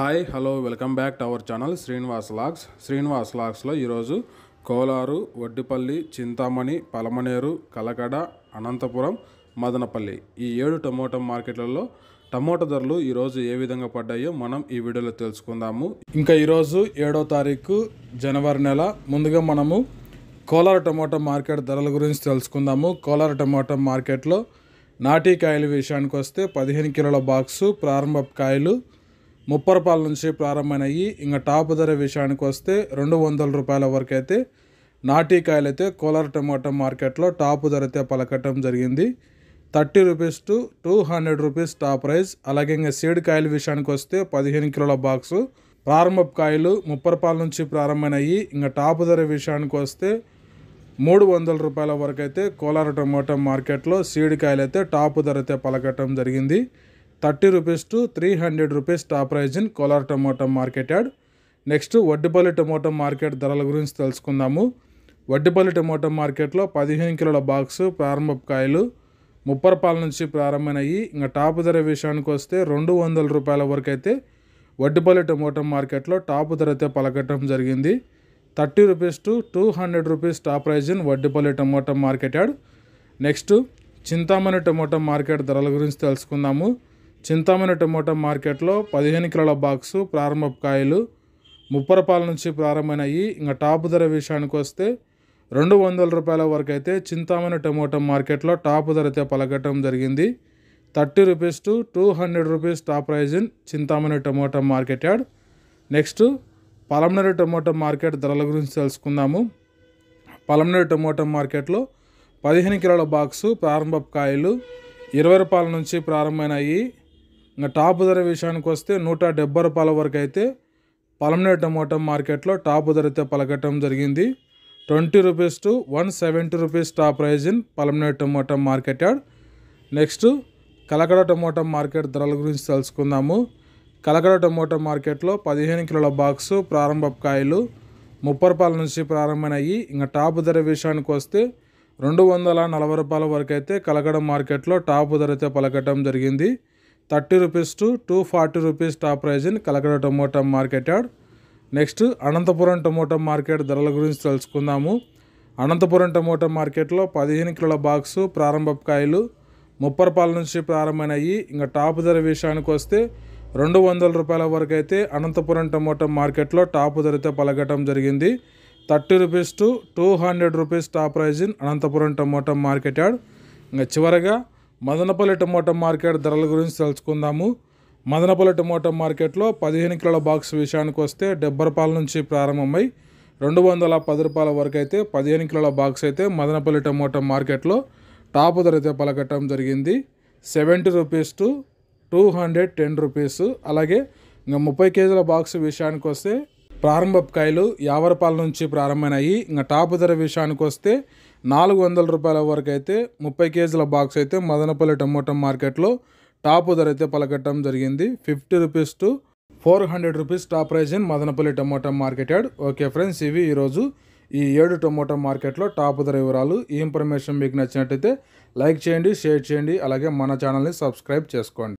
hi hello welcome back to our channel Srinivas logs Srinivas లాగ్స్లో ఈరోజు కోలారు వడ్డిపల్లి చింతామణి పలమనేరు కలకడ అనంతపురం మదనపల్లి ఈ ఏడు టమోటా మార్కెట్లలో టమోటా ధరలు ఈరోజు ఏ విధంగా పడ్డాయో మనం ఈ వీడియోలో తెలుసుకుందాము ఇంకా ఈరోజు ఏడో తారీఖు జనవరి నెల ముందుగా మనము కోలార టమోటా మార్కెట్ ధరల గురించి తెలుసుకుందాము కోలార టమోటా మార్కెట్లో నాటీ కాయల విషయానికి వస్తే పదిహేను కిలోల బాక్సు ప్రారంభ కాయలు ముప్పై రూపాయల నుంచి ప్రారంభమైనవి ఇంకా టాప్ ధర విషయానికి వస్తే రెండు వందల రూపాయల వరకు అయితే నాటీ కాయలు అయితే కోలార్ టమాటా మార్కెట్లో టాప్ ధర అయితే పలకటం జరిగింది thirty rupees to two hundred rupees top price అలాగే ఇంకా సీడ్ కాయల విషయానికి వస్తే పదిహేను కిలోల బాక్సు ప్రారంభ కాయలు ముప్పై రూపాయల నుంచి ప్రారంభమైనవి ఇంకా టాప్ ధర విషయానికి వస్తే మూడు వందల రూపాయల వరకు అయితే కోలార టమోటా మార్కెట్లో సీడ్ కాయలు అయితే టాప్ ధర అయితే పలకటం జరిగింది thirty rupees to three hundred rupees top prize in Kolar tomato market and next Vaddipalli tomato market ధరల గురించి తెలుసుకుందాము వడ్డిపల్లి టమోటా మార్కెట్లో పదిహేను కిలోల బాక్సు ప్రారంభ కాయలు ముప్పై రూపాయల నుంచి ప్రారంభమైనవి ఇంకా టాప్ ధర విషయానికి వస్తే రెండు వందల రూపాయల వరకు అయితే వడ్డిపల్లి టమోటా మార్కెట్లో టాప్ ధర అయితే పలకటం జరిగింది thirty rupees to two hundred rupees top prize in Vaddipalli tomato market and next Chintamani tomato market ధరల గురించి తెలుసుకుందాము చింతామణి టమోటా మార్కెట్లో పదిహేను కిలోల బాక్సు ప్రారంభ కాయలు ముప్పై రూపాయల నుంచి ప్రారంభమైనవి ఇంకా టాప్ ధర విషయానికి వస్తే రెండు వందల రూపాయల వరకు అయితే చింతామణి టమోటా మార్కెట్లో టాప్ ధర అయితే పలకటం జరిగింది thirty rupees to two hundred rupees top prize in Chintamani tomato market and next Palamaner tomato market ధరల గురించి తెలుసుకుందాము పలమనేరు టమోటా మార్కెట్లో పదిహేను కిలోల బాక్సు ప్రారంభ కాయలు ఇరవై రూపాయల నుంచి ప్రారంభమైనవి ఇంకా టాప్ ధర విషయానికి వస్తే నూట డెబ్బై రూపాయల వరకు అయితే పలమనేరు టమోటా మార్కెట్లో టాప్ ధర అయితే పలకటం జరిగింది twenty rupees to one seventy rupees top prize in Palamaner tomato market and next Kalakada tomato market ధరల గురించి తెలుసుకుందాము కలకడ టమోటా మార్కెట్లో పదిహేను కిలోల బాక్సు ప్రారంభ కాయలు ముప్పై రూపాయల నుంచి ప్రారంభమైనవి ఇంకా టాప్ ధర విషయానికి వస్తే రెండు వందల నలభై రూపాయల వరకు అయితే కలకడ మార్కెట్లో టాప్ ధర అయితే పలకటం జరిగింది thirty rupees to two forty rupees top prize in Kalakada tomato market and next Anantapuram tomato market ధరల గురించి తెలుసుకుందాము అనంతపురం టమోటా మార్కెట్లో పదిహేను కిలోల బాక్సు ప్రారంభ కాయలు ముప్పై రూపాయల నుంచి ప్రారంభమైనవి ఇంకా టాప్ ధర విషయానికి వస్తే రెండు వందల రూపాయల వరకు అయితే అనంతపురం టమోటా మార్కెట్లో టాప్ ధర అయితే పలకటం జరిగింది thirty rupees to two hundred rupees top prize in Anantapuram tomato market and ఇంకా చివరగా మదనపల్లి టమోటా మార్కెట్ ధరల గురించి తెలుసుకుందాము మదనపల్లి టమోటా మార్కెట్లో పదిహేను కిలోల బాక్స్ విషయానికి వస్తే డెబ్బై రూపాయల నుంచి ప్రారంభమై రెండు వందల పది రూపాయల వరకు అయితే పదిహేను కిలోల బాక్స్ అయితే మదనపల్లి టమోటా మార్కెట్లో టాప్ ధర అయితే పలకటం జరిగింది seventy rupees to two hundred ten rupees అలాగే ఇంకా ముప్పై కేజీల బాక్స్ విషయానికి వస్తే ప్రారంభ కాయలు యాభై రూపాయల నుంచి ప్రారంభమైనాయి ఇంకా టాప్ ధర విషయానికి వస్తే నాలుగు వందల రూపాయల వరకు అయితే ముప్పై కేజీల బాక్స్ అయితే మదనపల్లి టమోటా మార్కెట్లో టాప్ ధర అయితే పలకటం జరిగింది fifty rupees to four hundred rupees top prize in Madanapalle tomato market and okay friends ఇవి ఈరోజు ఈ ఏడు టమోటా మార్కెట్లో టాప్ ధర వివరాలు ఈ ఇన్ఫర్మేషన్ మీకు నచ్చినట్టయితే లైక్ చేయండి షేర్ చేయండి అలాగే మన ఛానల్ని సబ్స్క్రైబ్ చేసుకోండి